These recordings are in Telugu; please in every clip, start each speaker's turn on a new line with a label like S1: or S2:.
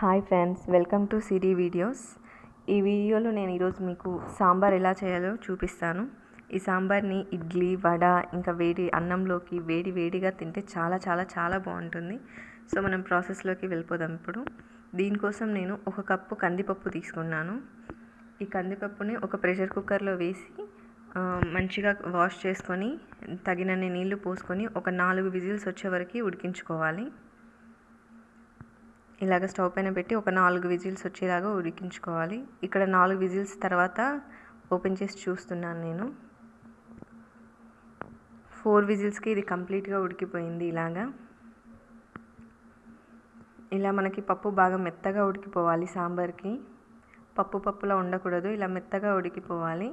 S1: hi friends welcome to Siri videos ఈ వీడియోలో నేను ఈరోజు మీకు సాంబార్ ఎలా చేయాలో చూపిస్తాను ఈ సాంబార్ని ఇడ్లీ వడ ఇంకా వేడి అన్నంలోకి వేడి వేడిగా తింటే చాలా చాలా చాలా బాగుంటుంది సో మనం ప్రాసెస్లోకి వెళ్ళిపోదాం ఇప్పుడు దీనికోసం నేను ఒక కప్పు కందిపప్పు తీసుకున్నాను ఈ కందిపప్పుని ఒక ప్రెషర్ కుక్కర్లో వేసి ఆ, మంచిగా వాష్ చేసుకొని తగినన్ని నీళ్లు పోసుకొని ఒక నాలుగు విజిల్స్ వచ్చే వరకు ఉడికించుకోవాలి ఇలాగ స్టవ్ పైన పెట్టి ఒక నాలుగు విజిల్స్ వచ్చేలాగా ఉడికించుకోవాలి ఇక్కడ నాలుగు విజిల్స్ తర్వాత ఓపెన్ చేసి చూస్తున్నాను నేను ఫోర్ విజిల్స్కి ఇది కంప్లీట్గా ఉడికిపోయింది ఇలాగా ఇలా మనకి పప్పు బాగా మెత్తగా ఉడికిపోవాలి సాంబార్కి పప్పు పప్పులా ఉండకూడదు ఇలా మెత్తగా ఉడికిపోవాలి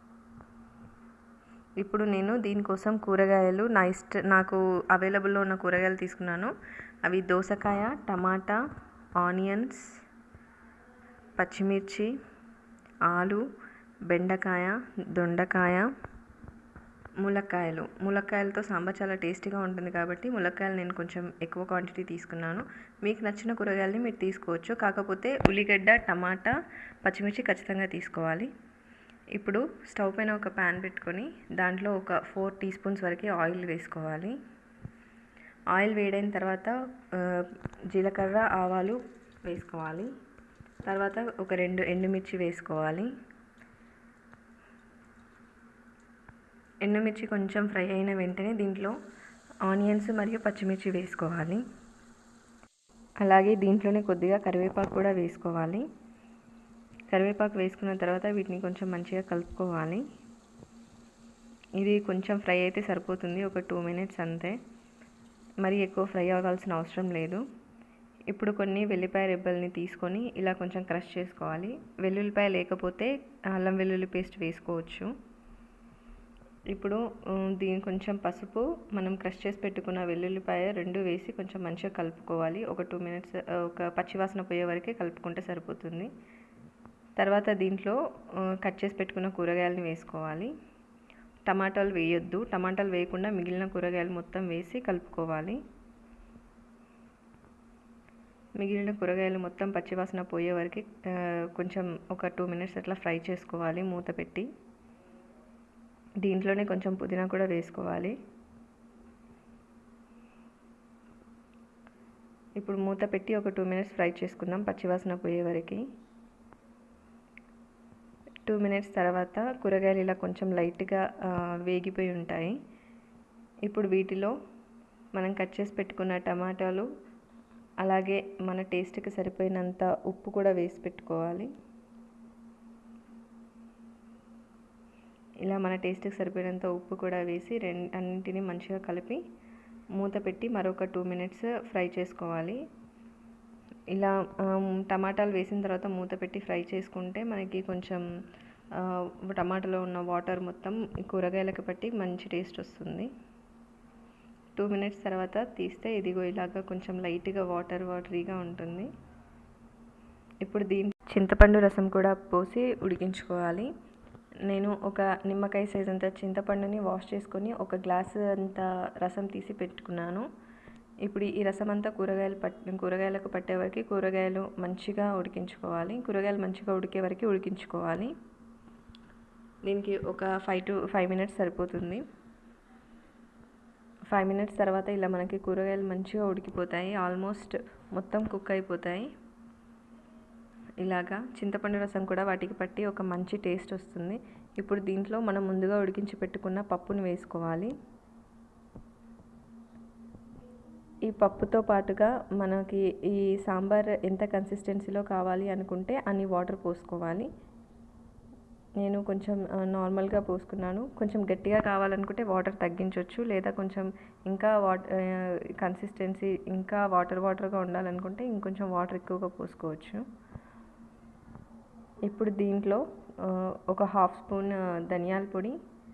S1: ఇప్పుడు నేను దీనికోసం కూరగాయలు నా ఇష్ట నాకు అవైలబుల్లో ఉన్న కూరగాయలు తీసుకున్నాను అవి దోసకాయ టమాటా ఆనియన్స్ పచ్చిమిర్చి ఆలు బెండకాయ దొండకాయ ములక్కాయలు ములక్కాయలతో సాంబార్ చాలా టేస్టీగా ఉంటుంది కాబట్టి ములక్కాయలు నేను కొంచెం ఎక్కువ క్వాంటిటీ తీసుకున్నాను మీకు నచ్చిన కూరగాయలని మీరు తీసుకోవచ్చు కాకపోతే ఉల్లిగడ్డ టమాటా పచ్చిమిర్చి ఖచ్చితంగా తీసుకోవాలి ఇప్పుడు స్టవ్ పైన ఒక ప్యాన్ పెట్టుకొని దాంట్లో ఒక ఫోర్ టీ స్పూన్స్ వరకు ఆయిల్ వేసుకోవాలి ఆయిల్ వేడైన తర్వాత ఆ, జీలకర్ర ఆవాలు వేసుకోవాలి తర్వాత ఒక రెండు ఎండుమిర్చి వేసుకోవాలి ఎండుమిర్చి కొంచెం ఫ్రై అయిన వెంటనే దీంట్లో ఆనియన్స్ మరియు పచ్చిమిర్చి వేసుకోవాలి అలాగే దీంట్లోనే కొద్దిగా కరివేపాకు కూడా వేసుకోవాలి కరివేపాకు వేసుకున్న తర్వాత వీటిని కొంచెం మంచిగా కలుపుకోవాలి ఇది కొంచెం ఫ్రై అయితే సరిపోతుంది ఒక టూ మినిట్స్ అంతే మరి ఎక్కువ ఫ్రై అవ్వాల్సిన అవసరం లేదు ఇప్పుడు కొన్ని వెల్లిపాయ రెబ్బల్ని తీసుకొని ఇలా కొంచెం క్రష్ చేసుకోవాలి వెల్లుల్లిపాయ లేకపోతే అల్లం వెల్లుల్లి పేస్ట్ వేసుకోవచ్చు ఇప్పుడు ఉమ్, దీని కొంచెం పసుపు మనం క్రష్ చేసి పెట్టుకున్న వెల్లుల్లిపాయ రెండు వేసి కొంచెం మంచిగా కలుపుకోవాలి ఒక టూ మినిట్స్ ఒక పచ్చివాసన పోయే వరకే కలుపుకుంటే సరిపోతుంది తర్వాత దీంట్లో ఆ, కట్ చేసి పెట్టుకున్న కూరగాయలని వేసుకోవాలి టమాటాలు వేయొద్దు టమాటాలు వేయకుండా మిగిలిన కూరగాయలు మొత్తం వేసి కలుపుకోవాలి మిగిలిన కూరగాయలు మొత్తం పచ్చివాసన పోయే వరకు ఆ, కొంచెం ఒక టూ మినిట్స్ అట్లా ఫ్రై చేసుకోవాలి మూత పెట్టి దీంట్లోనే కొంచెం పుదీనా కూడా వేసుకోవాలి ఇప్పుడు మూత పెట్టి ఒక టూ మినిట్స్ ఫ్రై చేసుకుందాం పచ్చివాసన పోయే వరకు టూ మినిట్స్ తర్వాత కూరగాయలు ఇలా కొంచెం లైట్గా ఆ, వేగిపోయి ఉంటాయి ఇప్పుడు వీటిలో మనం కట్ చేసి పెట్టుకున్న టమాటాలు అలాగే మన టేస్ట్కి సరిపోయినంత ఉప్పు కూడా వేసి పెట్టుకోవాలి ఇలా మన టేస్ట్కి సరిపోయినంత ఉప్పు కూడా వేసి రెండు అన్నింటినీ మంచిగా కలిపి మూత పెట్టి మరొక టూ మినిట్స్ ఫ్రై చేసుకోవాలి ఇలా ఆమ్, టమాటాలు వేసిన తర్వాత మూత పెట్టి ఫ్రై చేసుకుంటే మనకి కొంచెం ఆ, టమాటాలో ఉన్న వాటర్ మొత్తం ఈ కూరగాయలకు పట్టి మంచి టేస్ట్ వస్తుంది టూ మినిట్స్ తర్వాత తీస్తే ఇదిగో ఇలాగా కొంచెం లైట్గా వాటర్ వాటరీగా ఉంటుంది ఇప్పుడు దీని చింతపండు రసం కూడా పోసి ఉడికించుకోవాలి నేను ఒక నిమ్మకాయ సైజ్ అంత చింతపండుని వాష్ చేసుకొని ఒక గ్లాస్ అంత రసం తీసి పెట్టుకున్నాను ఇప్పుడు ఈ రసం అంతా కూరగాయలు పట్ కూరగాయలకు పట్టే వరకు కూరగాయలు మంచిగా ఉడికించుకోవాలి కూరగాయలు మంచిగా ఉడికే వరకు ఉడికించుకోవాలి దీనికి ఒక ఫైవ్ టు ఫైవ్ మినిట్స్ సరిపోతుంది ఫైవ్ మినిట్స్ తర్వాత ఇలా మనకి కూరగాయలు మంచిగా ఉడికిపోతాయి ఆల్మోస్ట్ మొత్తం కుక్ అయిపోతాయి ఇలాగా చింతపండు రసం కూడా వాటికి పట్టి ఒక మంచి టేస్ట్ వస్తుంది ఇప్పుడు దీంట్లో మనం ముందుగా ఉడికించి పెట్టుకున్న పప్పుని వేసుకోవాలి ఈ పప్పుతో పాటుగా మనకి ఈ సాంబార్ ఎంత కన్సిస్టెన్సీలో కావాలి అనుకుంటే అన్ని వాటర్ పోసుకోవాలి నేను కొంచెం ఆ, నార్మల్గా పోసుకున్నాను కొంచెం గట్టిగా కావాలనుకుంటే వాటర్ తగ్గించవచ్చు లేదా కొంచెం ఇంకా వాట్ కన్సిస్టెన్సీ ఇంకా వాటర్ వాటర్గా ఉండాలనుకుంటే ఇంకొంచెం వాటర్ ఎక్కువగా పోసుకోవచ్చు ఇప్పుడు దీంట్లో ఆ, ఒక హాఫ్ స్పూన్ ఆ, ధనియాల పొడి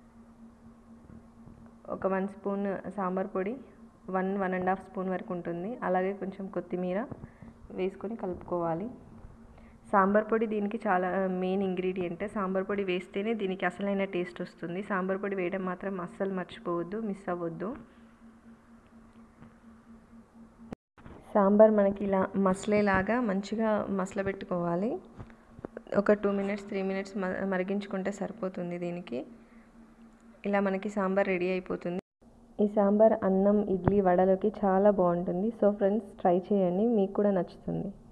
S1: ఒక వన్ స్పూన్ సాంబార్ పొడి one one and half spoon వరకు ఉంటుంది అలాగే కొంచెం కొత్తిమీర వేసుకొని కలుపుకోవాలి సాంబార్ పొడి దీనికి చాలా మెయిన్ ఇంగ్రీడియంట్ సాంబార్ పొడి వేస్తేనే దీనికి అసలైన టేస్ట్ వస్తుంది సాంబార్ పొడి వేయడం మాత్రం అస్సలు మర్చిపోవద్దు మిస్ అవ్వద్దు సాంబార్ మనకి ఇలా మసలేలాగా మంచిగా మసలబెట్టుకోవాలి ఒక టూ మినిట్స్ త్రీ మినిట్స్ మరిగించుకుంటే సరిపోతుంది దీనికి ఇలా మనకి సాంబార్ రెడీ అయిపోతుంది ఈ సాంబార్ అన్నం ఇడ్లీ వడలోకి చాలా బాగుంటుంది సో ఫ్రెండ్స్ ట్రై చేయండి మీకు కూడా నచ్చుతుంది